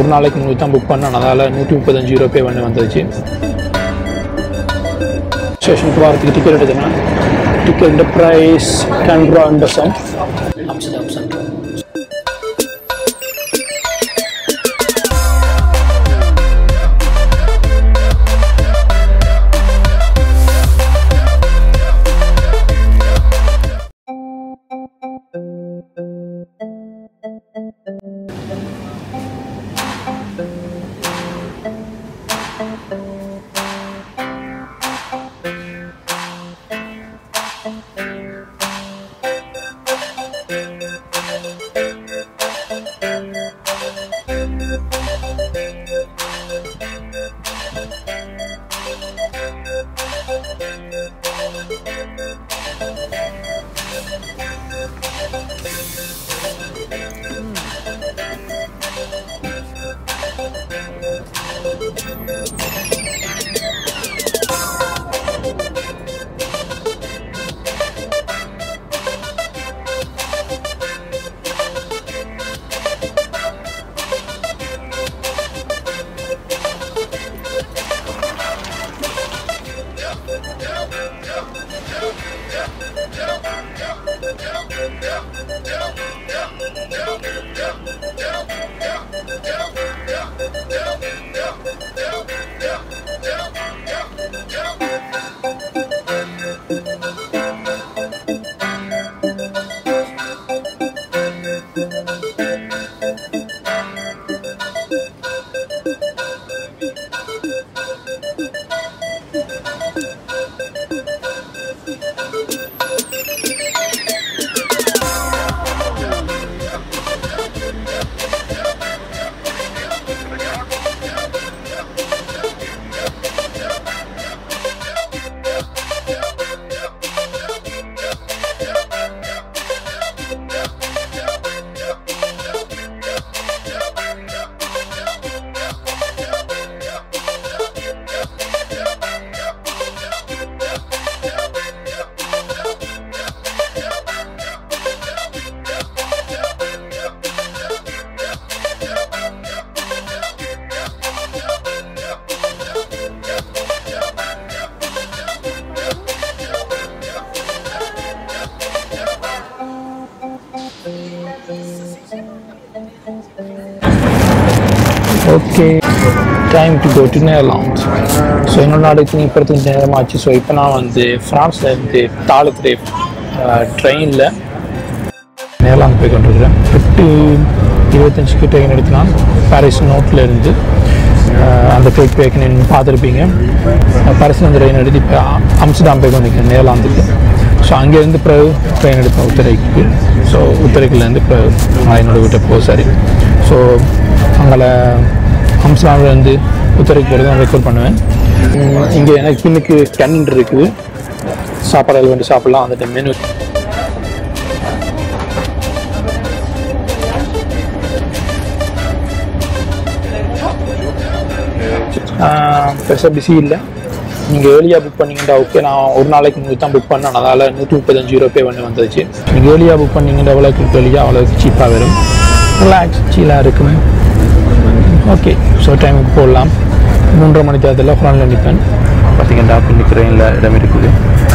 ஒரு நாளைக்கு முன்னாடி தான் புக் பண்ணேன் அதால் நூற்றி முப்பத்தஞ்சு யூரோ பே பண்ணி வந்துச்சு ஸ்டேஷனுக்கு வரதுக்கு டிக்கெட் எடுத்தேன் டிக்கெட் ப்ரைஸ் டென் ரூபா and some Amsterdam Central okay time to go to Netherland so என்னோட நாடுக்கு நீ இப்போத்துக்கு நேரமாச்சு ஸோ இப்போ நான் வந்து ஃப்ரான்ஸில் இருந்து தாளத்துறை ட்ரெயினில் நேர்லாந்து போய் கொண்டிருக்கிறேன் எட்டு இருபத்தஞ்சுக்கு ட்ரெயின் எடுத்தினான் பாரிஸ் நோட்டில் இருந்து அஹ், அந்த டேக் பேக் நீங்கள் பார்த்துருப்பீங்க பாரிஸில் இந்த ட்ரெயின் எடுத்து இப்போ அம்ஸ்டாம் போய் கொண்டிருக்கேன் நேர்லாந்துக்கு ஸோ அங்கேருந்து பிறகு ட்ரெயின் எடுப்பேன் உத்தரைக்கு ஸோ உத்தரைக்குலேருந்து இப்போ நான் என்னோட வீட்டை போ சரி ஸோ அங்கே அம்ஸ்டாம்லேருந்து உத்தரைக்கு போகிறது நான் ரெக்கார்ட் பண்ணுவேன் இங்கே எனக்கு பின்னுக்கு கேண்டீன் இருக்குது சாப்பாடு வேண்டி சாப்பிட்லாம் அந்த மெனு பெருசாக பிஸி இல்லை நீங்கள் ஏர்லியாக புக் பண்ணீங்கன்னா ஓகே நான் ஒரு நாளைக்கு முன்னாடி தான் புக் பண்ணேன் அதால் நூற்றி முப்பத்தஞ்சு யூரோ பே பண்ணி வந்துச்சு நீங்கள் ஏர்லியாக புக் பண்ணீங்கன்னா எவ்வளோக்கு ஏர்லியாக அவ்வளோக்கு சீப்பாக வரும் ரிலாக்ஸ் சீலாக இருக்குமே ஓகே ஸோ டைமுக்கு போடலாம் மூன்றரை மணி தேர்தலில் ஃப்ரானில் நிற்பேன் பார்த்தீங்கன்னா பின்னுக்கு ட்ரெயினில் இடம் இருக்குது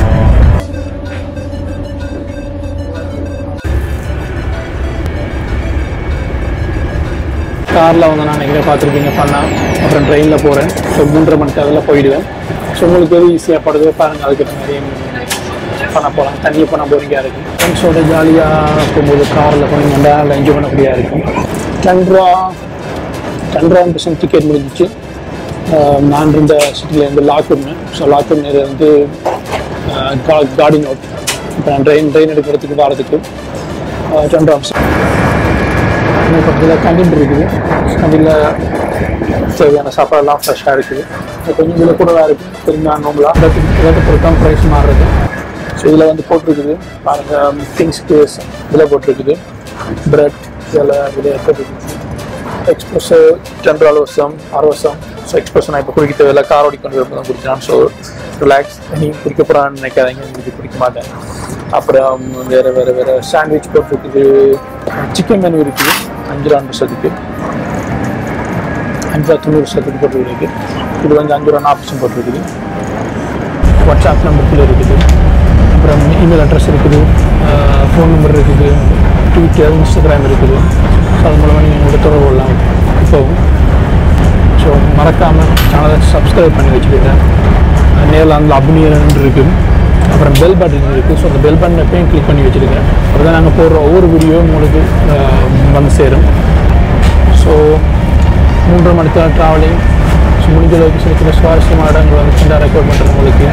காரில் வந்து நான் எங்கே பார்த்துருப்பீங்க பண்ணேன் அப்புறம் ட்ரெயினில் போகிறேன் ஸோ மூன்றரை மணிக்கு அதில் போயிடுவேன் ஸோ உங்களுக்கு எது ஈஸியாக படுதோ பாருங்கள் அதுக்கேற்ற மாதிரி பண்ண போகலாம் தண்ணியை பண்ண போரிங்காக இருக்கும் ஃப்ரெண்ட்ஸோட ஜாலியாக போகும்போது காரில் கொஞ்சம் நேரம் என்ஜாய் பண்ணக்கூடியதாக இருக்கும் டென் ரூபா டென் ரூபா பர்சன்ட் டிக்கெட் முடிஞ்சிச்சு ஆஹ் நான் இருந்த சிட்டிலேருந்து லாக்கூர்னு ஸோ லாக்கூர் வந்து காடி நோட் இப்போ நான் ட்ரெயின் ட்ரெயின் எடுக்கிறதுக்கு வரதுக்கு டென் ரூபா இன்னும் பக்கத்தில் கண்டின் இருக்குது கண்டினில் தேவையான சாப்பாடெல்லாம் ஃப்ரெஷ்ஷாக இருக்குது இது கொஞ்சம் இதில் கூட தான் இருக்குது திரும்ப நார்மலாக இடத்துக்கு இடத்தை பொறுத்து தான் ப்ரைஸ் மாறுறது ஸோ இதில் வந்து போட்டிருக்குது பாருங்கள் திங்ஸ்க்கு இதில் போட்டிருக்குது பிரெட் இதில் இதில் போட்டிருக்குது எக்ஸ்பிரஸோ டென் வருஷம் ஆறு வருஷம் ஸோ எக்ஸ்பிரஸ் நான் இப்போ குடிக்க தேவையில்ல கார் ஓடிக்கொண்டு வரும்போது தான் குடிக்கிறான் ஸோ ரிலாக்ஸ் நீங்கள் குடிக்க போகிறான்னு நினைக்காதீங்க இது குடிக்க மாட்டேன் அப்புறம் வேறு வேறு வேறு சாண்ட்விச் போட்டிருக்குது சிக்கன் மெனு இருக்குது அஞ்சு ரூபா வருஷத்துக்கு அஞ்சு ரூபா தொண்ணூறு சதத்துக்கு போட்டுருக்கு இது வந்து அஞ்சு ரூபா நாற்பது போட்டிருக்குது வாட்ஸ்அப் நம்பர் கீழே இருக்குது அப்புறம் இமெயில் அட்ரஸ் இருக்குது ஃபோன் நம்பர் இருக்குது ட்விட்டர் இன்ஸ்டாகிராம் இருக்குது ஸோ அது மூலமாக நீங்கள் எங்களோட தொடர்பு கொள்ளலாம் இப்போவும் ஸோ மறக்காமல் சேனலை சப்ஸ்கிரைப் பண்ணி வச்சுக்கோங்க நேரில் அந்த அபினியன் இருக்குது அப்புறம் பெல் பட்டன் இருக்குது ஸோ அந்த பெல் பட்டன் எப்பயும் கிளிக் பண்ணி வச்சுருங்க அப்போ தான் நாங்கள் போடுற ஒவ்வொரு வீடியோவும் உங்களுக்கு அஹ், வந்து சேரும் ஸோ மூன்றரை மணி நேரம் ட்ராவலிங் ஸோ முடிஞ்ச அளவுக்கு சில சில சுவாரஸ்யமான இடங்கள் வந்து சின்ன ரெக்கார்ட் பண்ணுறது உங்களுக்கு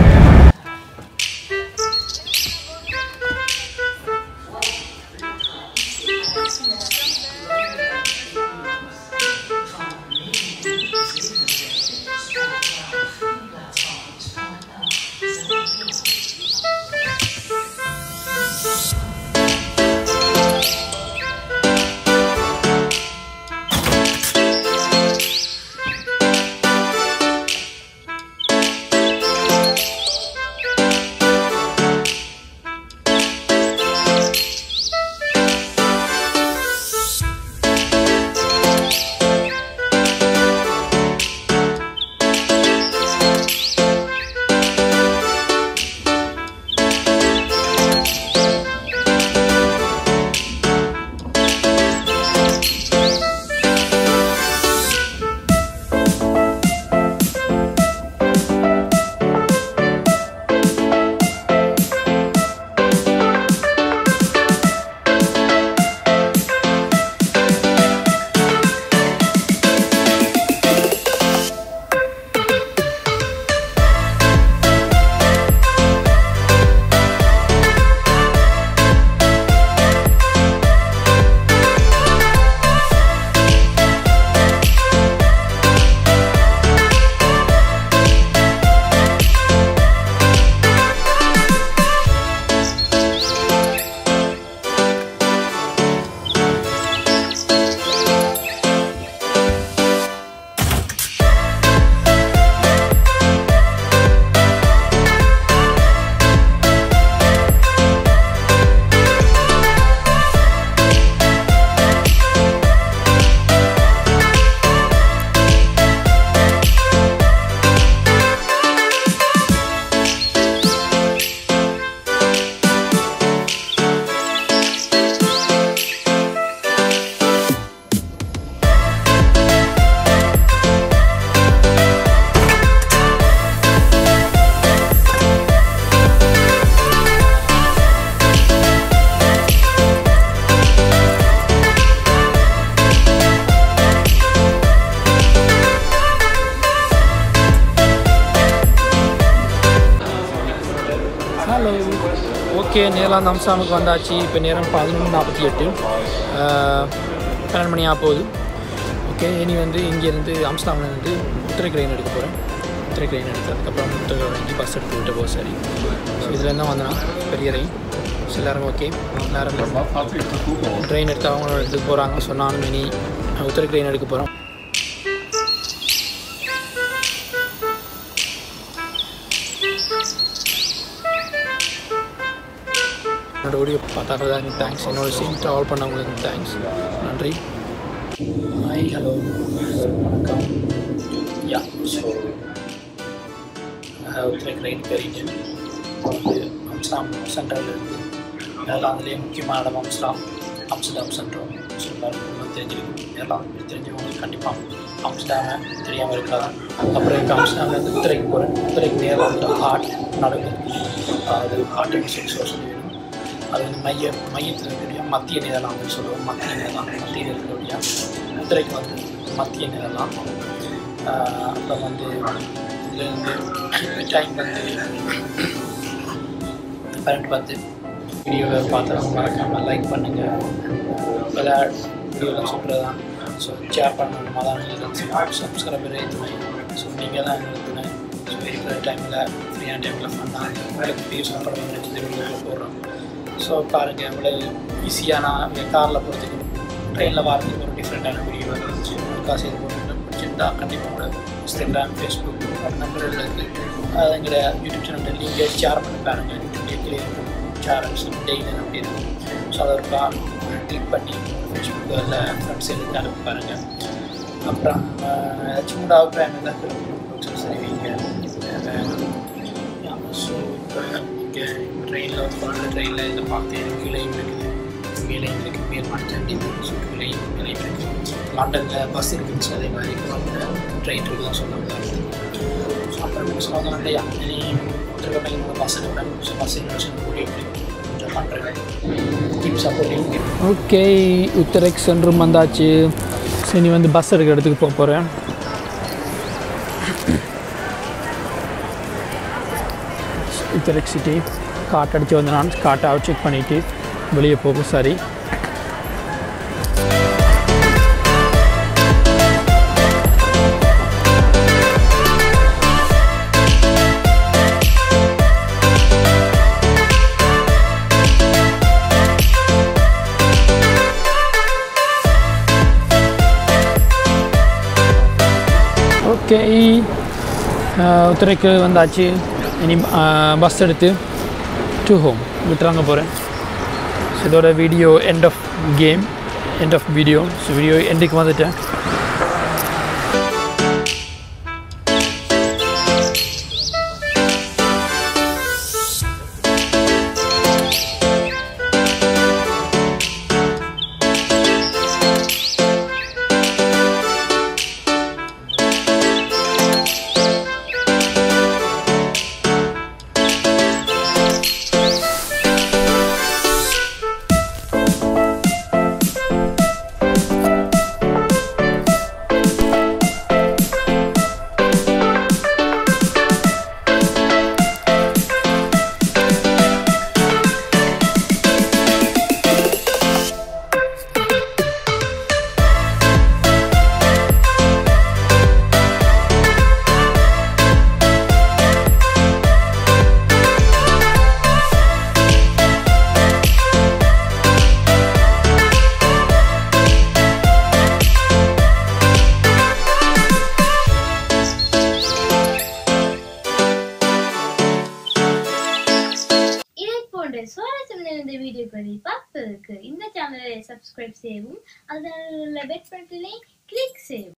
ஹலோ ஓகே நேர்லாந்து அம்சாமுக்கு வந்தாச்சு இப்போ நேரம் பதினொன்று நாற்பத்தி எட்டு பன்னெண்டு மணி ஆக போகுது ஓகே இனி வந்து இங்கேருந்து அம்ஸ்டாமில் இருந்து உத்தரை கிரெயின் எடுக்க போகிறேன் உத்தரை கிரெயின் எடுத்ததுக்கப்புறம் உத்தரை வாங்கி பஸ் எடுத்து விட்ட போக சரி ஸோ இதுலேருந்து தான் வந்தேன் பெரிய ரெயின் ஸோ எல்லாரும் ஓகே எல்லாரும் ட்ரெயின் எடுத்து அவங்களோட எடுத்து போகிறாங்க ஸோ நானும் இனி உத்தரை கிரெயின் எடுக்க போகிறோம் என்னோட வீடியோ பார்த்தா தேங்க்ஸ் என்னோட சீன் ட்ராவல் பண்ணவங்களுக்கு தேங்க்ஸ் நன்றி ஹாய் ஹலோ வணக்கம் யா ஸோ உத்தரக் ரைட் பெரியன் அம்ஸ்டாம் சென்ட்ரல் இருக்குது நெதர்லாந்துலேயே முக்கியமான இடம் அம்ஸ்டாம் அம்ஸ்டாம் சென்ட்ரல் ஸோ எல்லாருக்கும் தெரிஞ்சிருக்கும் நெதர்லாந்து தெரிஞ்சவங்களுக்கு கண்டிப்பாக அம்ஸ்டாமை தெரியாமல் இருக்காது அப்புறம் இப்போ அம்ஸ்டாம்லேருந்து உத்தரைக்கு போகிறேன் உத்தரைக்கு நேரில் வந்து ஹார்ட் நடக்குது அது ஹார்ட் அண்ட் செக்ஸ் சொல்லி வேணும் அது வந்து மைய மையத்தில் இருக்கக்கூடிய மத்திய நிலலாம்னு சொல்லுவோம் மத்திய நிலம் மத்தியில் இருக்கக்கூடிய முத்திரைக்கு வந்து மத்திய நிலலாம் அப்புறம் வந்து இதுலேருந்து டைம் வந்து கரண்ட் பார்த்து வீடியோவை பார்த்து மறக்காமல் லைக் பண்ணுங்கள் விளையாட் வீடியோவில் சொல்கிறது தான் ஸோ ஷேர் பண்ணணுமா தான் எங்களுக்கு சப்ஸ்கிரைபர் ஏற்றுமை ஸோ நீங்கள் தான் எங்களுக்கு துணை ஸோ இருக்கிற டைமில் ஃப்ரீயான டைமில் பண்ணால் உங்களுக்கு வீடியோஸ் படம் நினச்சி வீடியோவில் போடுறோம் ஸோ பாருங்கள் இவ்வளோ ஈஸியாக நான் என் காரில் போகிறதுக்கு ட்ரெயினில் வரதுக்கு ஒரு டிஃப்ரெண்ட்டான வீடியோ இருந்துச்சு காசு இது போட்டு பிடிச்சிருந்தா கண்டிப்பாக கூட இன்ஸ்டாகிராம் ஃபேஸ்புக் நம்பரில் இருக்குது அது எங்களோட யூடியூப் சேனல் லிங்கை ஷேர் பண்ணி பாருங்கள் லிங்க்லேயே இருக்கும் சேனல்ஸ் டெய்லி அப்படி இருக்கும் ஸோ அதை ஒரு கிளிக் பண்ணி ஃபேஸ்புக்கில் ஃப்ரெண்ட்ஸ் எடுத்து அனுப்பி பாருங்கள் அப்புறம் ஏதாச்சும் கூட அபிப்பிராயம் இருந்தால் சரிவீங்க ஸோ இப்போ இங்கே ட்ரெயினில் வந்து போகிற ட்ரெயினில் இதை பார்த்து கீழையும் இருக்குது மேலையும் இருக்குது மேல் மாநிலம் ஸோ கீழையும் மேலையும் இருக்குது லண்டனில் பஸ் இருந்துச்சு அதே மாதிரி ட்ரெயின் இருக்குது தான் சொல்ல முடியாது ஸோ அப்புறம் சொன்னாங்க இல்லையா இனி திரும்ப என்னோட பஸ் எடுப்பேன் ஸோ பஸ் இன்வெஸ்ட் கூட்டிகிட்டு கொஞ்சம் பண்ணுறேன் கீப் சப்போர்ட்டிங் ஓகே உத்தரக் சென்றும் வந்தாச்சு சரி நீ வந்து பஸ் எடுக்கிற இடத்துக்கு போக போகிறேன் உத்தரக் சிட்டி காட் அடித்து வந்து நான் காட்டை அவுட் செக் பண்ணிவிட்டு வெளியே போகும் சரி ஓகே உத்தரைக்கு வந்தாச்சு இனி பஸ் எடுத்து டு ஹோம் விட்டுறாங்க போகிறேன் ஸோ இதோட video end of game end of video so video எண்டுக்கு வந்துட்டேன் இதை போன்ற சுவாரஸ்யம் நிறைந்த வீடியோக்களை பார்ப்பதற்கு இந்த சேனலை சப்ஸ்கிரைப் செய்யவும் அதில் உள்ள பெல் பட்டனை கிளிக் செய்யவும்